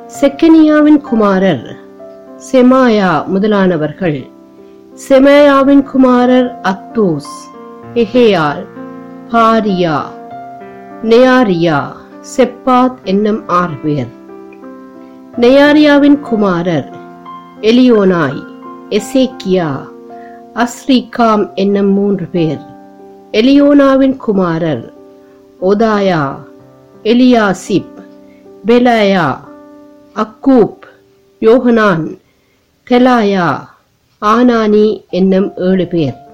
செக்கனியாவின் குமாரர் செமாயா முதலானவர்கள் செமாயாவின் குமாரர் அத்தூஸ் எஹேயால் பாரியா நெயாரியா செப்பாத் என்னும் ஆறு பேர் நெயாரியாவின் குமாரர் எலியோனாய் எசேக்கியா அஸ்ரிகாம் என்னும் மூன்று பேர் எலியோனாவின் குமாரர் ஒதாயா எலியாசிப் பெலாயா அக்கூப் யோகனான் தெலாயா ஆனானி என்னும் ஏழு பேர்